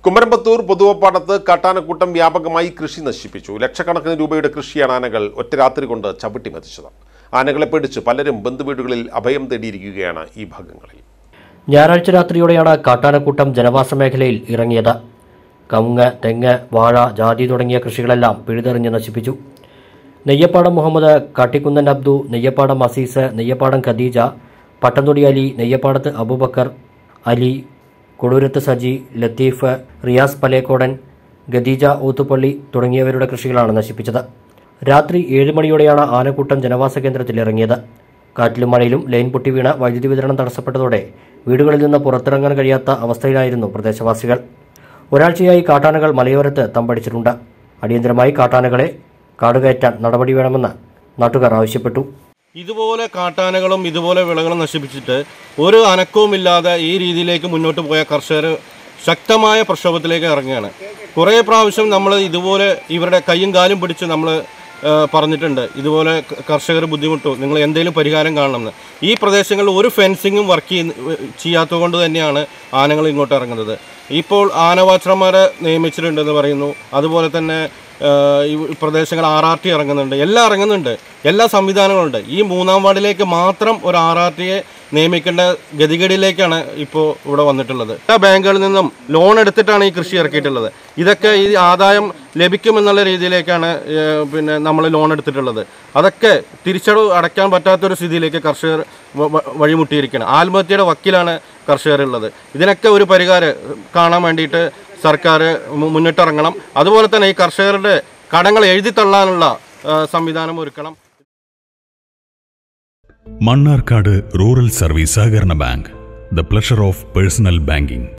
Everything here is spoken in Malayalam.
കുമരമ്പത്തൂർ പൊതുവപ്പാടത്ത് കാട്ടാനക്കൂട്ടം വ്യാപകമായി കൃഷി നശിപ്പിച്ചു ലക്ഷക്കണക്കിന് രൂപയുടെ കൃഷിയാണ് ആനകൾ ഒറ്റ രാത്രി കൊണ്ട് ചവിട്ടി മതിച്ചത് ആനകളെ പേടിച്ച് പലരും ബന്ധുവീടുകളിൽ അഭയം തേടിയിരിക്കുകയാണ് ഈ ഭാഗങ്ങളിൽ ഞായറാഴ്ച രാത്രിയോടെയാണ് കാട്ടാനക്കൂട്ടം ജനവാസ മേഖലയിൽ ഇറങ്ങിയത് കവുങ്ങ് തെങ്ങ് വാഴ ജാതി തുടങ്ങിയ കൃഷികളെല്ലാം പിഴുതെറിഞ്ഞ് നശിപ്പിച്ചു നെയ്യപ്പാടം മുഹമ്മദ് കാട്ടിക്കുന്നൻ അബ്ദു നെയ്യപ്പാടം അസീസ് നെയ്യപ്പാടം ഖദീജ പട്ടംതൊടി അലി നെയ്യപ്പാടത്ത് അബൂബക്കർ അലി കൊടൂരത്ത് സജി ലത്തീഫ് റിയാസ് പലേക്കോടൻ ഖദീജ ഊത്തുപള്ളി തുടങ്ങിയവരുടെ കൃഷികളാണ് നശിപ്പിച്ചത് രാത്രി ഏഴ് മണിയോടെയാണ് ആനക്കൂട്ടം ജനവാസ കേന്ദ്രത്തിൽ ഇറങ്ങിയത് കാറ്റിലും മഴയിലും ലൈൻ പൊട്ടി വീണ് വൈദ്യുതി വിതരണം തടസ്സപ്പെട്ടതോടെ വീടുകളിൽ നിന്ന് പുറത്തിറങ്ങാൻ കഴിയാത്ത അവസ്ഥയിലായിരുന്നു പ്രദേശവാസികൾ ഒരാഴ്ചയായി കാട്ടാനകൾ മലയോരത്ത് തമ്പടിച്ചിട്ടുണ്ട് അടിയന്തരമായി കാട്ടാനകളെ കാടുകയറ്റാൻ നടപടി വേണമെന്ന് നാട്ടുകാർ ആവശ്യപ്പെട്ടു ഇതുപോലെ കാട്ടാനകളും ഇതുപോലെ വിളകളും നശിപ്പിച്ചിട്ട് ഒരു അനക്കവുമില്ലാതെ ഈ രീതിയിലേക്ക് മുന്നോട്ട് പോയ കർഷകർ ശക്തമായ പ്രക്ഷോഭത്തിലേക്ക് ഇറങ്ങുകയാണ് കുറേ പ്രാവശ്യം നമ്മൾ ഇതുപോലെ ഇവരുടെ കൈയും കാലും പിടിച്ച് നമ്മൾ പറഞ്ഞിട്ടുണ്ട് ഇതുപോലെ കർഷകർ ബുദ്ധിമുട്ടു നിങ്ങൾ എന്തെങ്കിലും പരിഹാരം കാണണമെന്ന് ഈ പ്രദേശങ്ങളിൽ ഒരു ഫെൻസിങ്ങും വർക്ക് ചെയ്യുന്ന ചെയ്യാത്തത് കൊണ്ട് തന്നെയാണ് ആനകൾ ഇങ്ങോട്ട് ഇറങ്ങുന്നത് ഇപ്പോൾ ആന വാച്ചർമാരെ നിയമിച്ചിട്ടുണ്ടെന്ന് പറയുന്നു അതുപോലെ തന്നെ ഏഹ് ഈ പ്രദേശങ്ങൾ ആർ ആർ ടി ഇറങ്ങുന്നുണ്ട് എല്ലാം ഇറങ്ങുന്നുണ്ട് എല്ലാ സംവിധാനങ്ങളുണ്ട് ഈ മൂന്നാം വാർഡിലേക്ക് മാത്രം ഒരു ആർ ആർ ടിയെ നിയമിക്കേണ്ട ഗതികേടിലേക്കാണ് ഇപ്പോൾ ഇവിടെ വന്നിട്ടുള്ളത് എല്ലാ ബാങ്കുകളിൽ നിന്നും ലോൺ എടുത്തിട്ടാണ് ഈ കൃഷി ഇറക്കിയിട്ടുള്ളത് ഇതൊക്കെ ഈ ആദായം ലഭിക്കുമെന്നുള്ള രീതിയിലേക്കാണ് ഏഹ് പിന്നെ നമ്മൾ ലോൺ എടുത്തിട്ടുള്ളത് അതൊക്കെ തിരിച്ചടവ് അടയ്ക്കാൻ പറ്റാത്തൊരു സ്ഥിതിയിലേക്ക് കർഷകർ വ- വ- വഴിമുട്ടിയിരിക്കുകയാണ് ആത്മഹത്യയുടെ വക്കിലാണ് കർഷകരുള്ളത് ഇതിനൊക്കെ ഒരു പരിഹാരം കാണാൻ വേണ്ടിയിട്ട് സർക്കാർ മു- മുന്നിട്ടിറങ്ങണം അതുപോലെ തന്നെ ഈ കർഷകരുടെ കടങ്ങൾ എഴുതി തള്ളാനുള്ള ആ, സംവിധാനം ഒരുക്കണം മണ്ണാർക്കാട് റൂറൽ സർവീസ് സഹകരണ bank the pleasure of personal banking